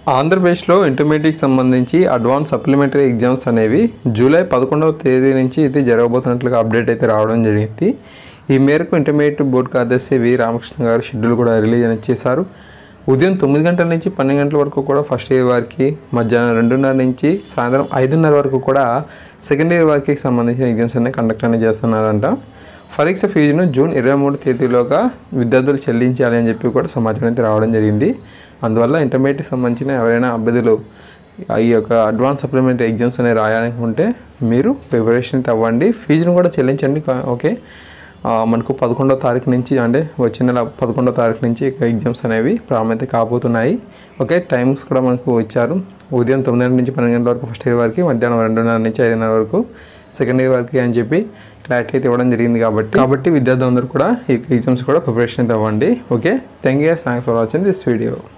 ఆంధ్రప్రదేశ్లో ఇంటర్మీడియట్కి సంబంధించి అడ్వాన్స్ సప్లిమెంటరీ ఎగ్జామ్స్ అనేవి జూలై పదకొండవ తేదీ నుంచి అయితే జరగబోతున్నట్లుగా అప్డేట్ అయితే రావడం జరిగింది ఈ మేరకు ఇంటర్మీడియట్ బోర్డు కార్యదర్శి వి రామకృష్ణ గారు షెడ్యూల్ కూడా రిలీజ్ అని చేశారు ఉదయం తొమ్మిది గంటల నుంచి పన్నెండు గంటల వరకు కూడా ఫస్ట్ ఇయర్ వారికి మధ్యాహ్నం రెండున్నర నుంచి సాయంత్రం ఐదున్నర వరకు కూడా సెకండ్ ఇయర్ వారికి సంబంధించిన ఎగ్జామ్స్ అనేవి కండక్ట్ అనేది చేస్తున్నారంట పరీక్ష ఫీజును జూన్ ఇరవై మూడు తేదీలోగా విద్యార్థులు చెల్లించాలి అని చెప్పి కూడా సమాచారం అయితే రావడం జరిగింది అందువల్ల ఇంటర్మీడియట్కి సంబంధించిన ఎవరైనా అభ్యర్థులు ఈ యొక్క అడ్వాన్స్ సప్లిమెంటరీ ఎగ్జామ్స్ అనేవి రాయాలనుకుంటే మీరు ప్రిపరేషన్ అయితే అవ్వండి ఫీజును కూడా చెల్లించండి కా- ఓకే ఆ, మనకు పదకొండో తారీఖు నుంచి అంటే వచ్చే నెల పదకొండో తారీఖు నుంచి ఇక ఎగ్జామ్స్ అనేవి ప్రారంభమైతే కాబోతున్నాయి ఓకే టైమ్స్ కూడా మనకు ఇచ్చారు ఉదయం తొమ్మిది నుంచి పన్నెండు గంటల వరకు ఫస్ట్ ఇయర్ వరకు మధ్యాహ్నం రెండున్నర నుంచి ఐదున్నర వరకు సెకండ్ ఇయర్ వరకు అని చెప్పి క్లారిటీ అయితే ఇవ్వడం జరిగింది కాబట్టి కాబట్టి విద్యార్థులందరూ కూడా ఈ ఎగ్జామ్స్ కూడా ప్రిపరేషన్ అయితే అవ్వండి okay thank you thanks for watching this video